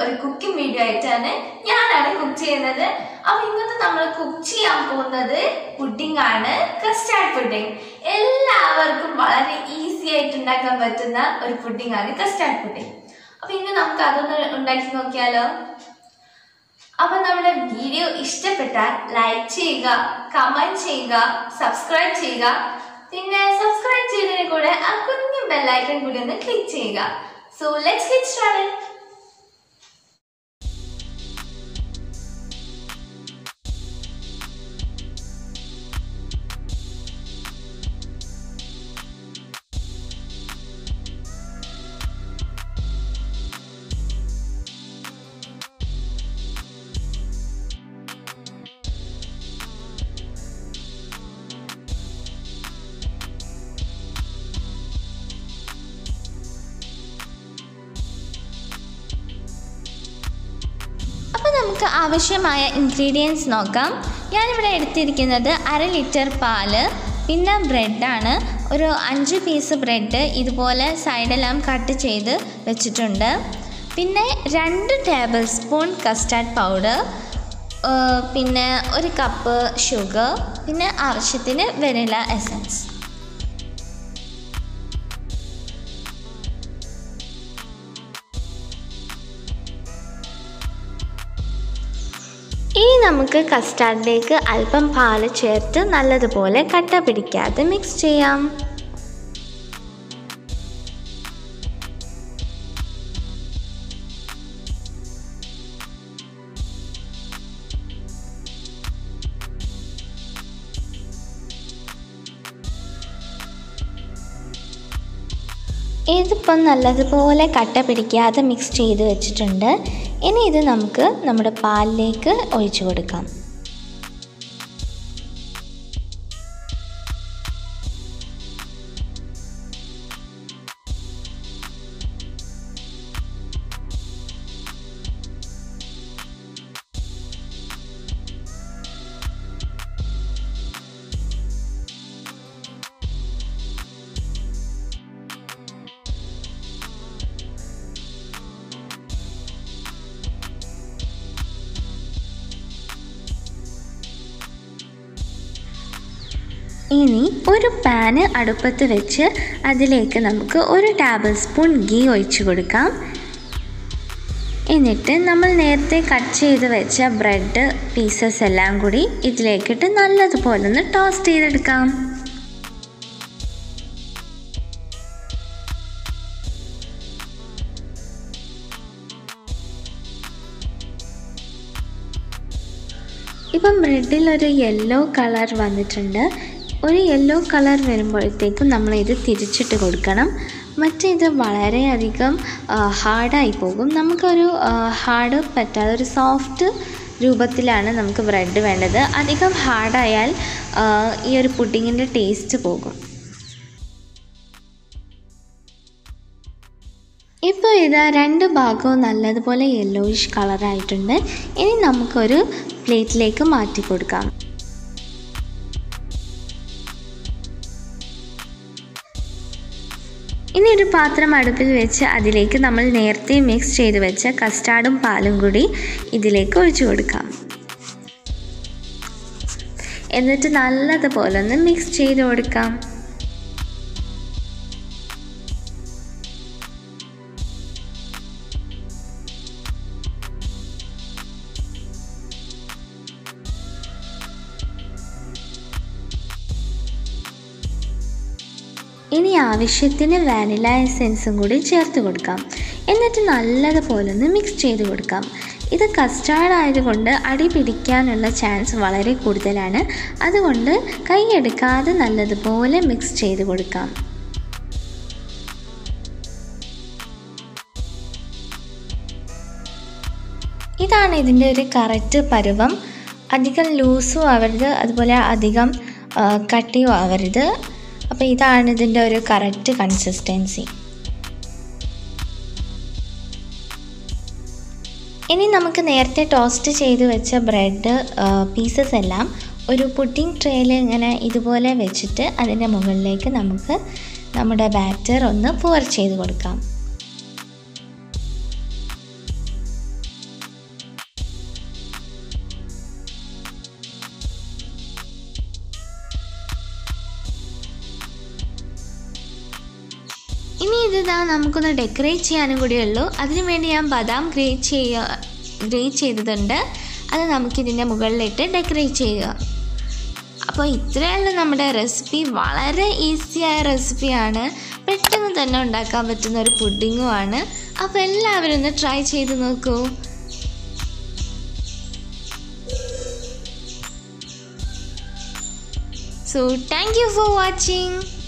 ഒരു cooking video ആയിട്ടാണ് ഞാനാണ് കുക്ക് ചെയ്യുന്നത് അപ്പൊ ഇന്നത്തെ നമ്മൾ കുക്ക് ചെയ്യാൻ പോകുന്നത് പുഡിംഗ് ആണ് കസ്റ്റാർഡ് പുഡിംഗ് എല്ലാവർക്കും വളരെ ഈസി ആയിട്ട് ഉണ്ടാക്കാൻ പറ്റുന്ന ഒരു പുഡിംഗ് ആണ് കസ്റ്റാർഡ് പുഡിംഗ് അപ്പൊ ഇന്ന് നമുക്ക് അതൊന്ന് ഉണ്ടാക്കി നോക്കിയാലോ അപ്പൊ നമ്മുടെ വീഡിയോ ഇഷ്ടപ്പെട്ടാൽ ലൈക്ക് ചെയ്യുക കമന്റ് ചെയ്യുക സബ്സ്ക്രൈബ് ചെയ്യുക പിന്നെ സബ്സ്ക്രൈബ് ചെയ്തതിന് കൂടെ ആ കുഞ്ഞു ബെല്ലൈക്കൺ കൂടി ഒന്ന് ക്ലിക്ക് ചെയ്യുക സോ ലെറ്റ്സ് ഗെറ്റ് സ്റ്റാർട്ടഡ് അപ്പോൾ നമുക്ക് ആവശ്യമായ ഇൻഗ്രീഡിയൻസ് നോക്കാം ഞാനിവിടെ എടുത്തിരിക്കുന്നത് അര ലിറ്റർ പാല് പിന്നെ ബ്രെഡാണ് ഒരു അഞ്ച് പീസ് ബ്രെഡ് ഇതുപോലെ സൈഡെല്ലാം കട്ട് ചെയ്ത് വെച്ചിട്ടുണ്ട് പിന്നെ രണ്ട് ടേബിൾ സ്പൂൺ കസ്റ്റാർഡ് പൗഡർ പിന്നെ ഒരു കപ്പ് ഷുഗർ പിന്നെ ആവശ്യത്തിന് വെനില എസൻസ് ഇനി നമുക്ക് കസ്റ്റാർഡിലേക്ക് അല്പം പാല് ചേർത്ത് നല്ലതുപോലെ കട്ട പിടിക്കാതെ മിക്സ് ചെയ്യാം ഇതിപ്പം നല്ലതുപോലെ കട്ട പിടിക്കാതെ മിക്സ് ചെയ്ത് വെച്ചിട്ടുണ്ട് ഇനി ഇത് നമുക്ക് നമ്മുടെ പാലിലേക്ക് ഒഴിച്ചു കൊടുക്കാം ഇനി ഒരു പാന് അടുപ്പത്ത് വെച്ച് അതിലേക്ക് നമുക്ക് ഒരു ടേബിൾ സ്പൂൺ ഗീ ഒഴിച്ചു കൊടുക്കാം എന്നിട്ട് നമ്മൾ നേരത്തെ കട്ട് ചെയ്ത് വെച്ച ബ്രെഡ് പീസസ് എല്ലാം കൂടി ഇതിലേക്കിട്ട് നല്ലതുപോലെ ഒന്ന് ടോസ്റ്റ് ചെയ്തെടുക്കാം ഇപ്പം ബ്രെഡിൽ ഒരു യെല്ലോ കളർ വന്നിട്ടുണ്ട് ഒരു യെല്ലോ കളർ വരുമ്പോഴത്തേക്കും നമ്മൾ ഇത് തിരിച്ചിട്ട് കൊടുക്കണം മറ്റേത് വളരെയധികം ഹാർഡായി പോകും നമുക്കൊരു ഹാർഡ് പറ്റാതെ ഒരു സോഫ്റ്റ് രൂപത്തിലാണ് നമുക്ക് ബ്രെഡ് വേണ്ടത് അധികം ഹാർഡായാൽ ഈ ഒരു പുഡിങ്ങിൻ്റെ ടേസ്റ്റ് പോകും ഇപ്പോൾ ഇതാ രണ്ട് ഭാഗവും നല്ലതുപോലെ യെല്ലോയിഷ് കളറായിട്ടുണ്ട് ഇനി നമുക്കൊരു പ്ലേറ്റിലേക്ക് മാറ്റി കൊടുക്കാം ഇനി ഒരു പാത്രം അടുപ്പിൽ വെച്ച് അതിലേക്ക് നമ്മൾ നേരത്തെ മിക്സ് ചെയ്ത് വെച്ച കസ്റ്റാർഡും പാലും കൂടി ഇതിലേക്ക് ഒഴിച്ചു കൊടുക്കാം എന്നിട്ട് നല്ലതുപോലെ ഒന്ന് മിക്സ് ചെയ്ത് കൊടുക്കാം ഇനി ആവശ്യത്തിന് വാനില എസെൻസും കൂടി ചേർത്ത് കൊടുക്കാം എന്നിട്ട് നല്ലതുപോലെ ഒന്ന് മിക്സ് ചെയ്ത് കൊടുക്കാം ഇത് കസ്റ്റാർഡ് ആയതുകൊണ്ട് അടി പിടിക്കാനുള്ള ചാൻസ് വളരെ കൂടുതലാണ് അതുകൊണ്ട് കൈയെടുക്കാതെ നല്ലതുപോലെ മിക്സ് ചെയ്ത് കൊടുക്കാം ഇതാണ് ഇതിൻ്റെ ഒരു കറക്റ്റ് പരുവം അധികം ലൂസും ആവരുത് അതുപോലെ അധികം കട്ടിയും ആവരുത് അപ്പോൾ ഇതാണ് ഇതിൻ്റെ ഒരു കറക്റ്റ് കൺസിസ്റ്റൻസി ഇനി നമുക്ക് നേരത്തെ ടോസ്റ്റ് ചെയ്ത് വെച്ച ബ്രെഡ് പീസസ് എല്ലാം ഒരു പുഡിംഗ് ട്രേയിൽ ഇങ്ങനെ ഇതുപോലെ വെച്ചിട്ട് അതിൻ്റെ മുകളിലേക്ക് നമുക്ക് നമ്മുടെ ബാറ്റർ ഒന്ന് പുവർ ചെയ്ത് കൊടുക്കാം ഇതാ നമുക്കൊന്ന് ഡെക്കറേറ്റ് ചെയ്യാനും കൂടിയേ ഉള്ളൂ അതിനു വേണ്ടി ഞാൻ ബദാം ഗ്രേറ്റ് ചെയ്യുക ഗ്രേറ്റ് ചെയ്തതുണ്ട് അത് നമുക്കിതിൻ്റെ മുകളിലിട്ട് ഡെക്കറേറ്റ് ചെയ്യുക അപ്പോൾ ഇത്രയുള്ള നമ്മുടെ റെസിപ്പി വളരെ ഈസിയായ റെസിപ്പിയാണ് പെട്ടെന്ന് തന്നെ ഉണ്ടാക്കാൻ പറ്റുന്ന ഒരു പുഡിങ്ങുമാണ് അപ്പോൾ എല്ലാവരും ഒന്ന് ട്രൈ ചെയ്ത് നോക്കൂ So thank you for watching.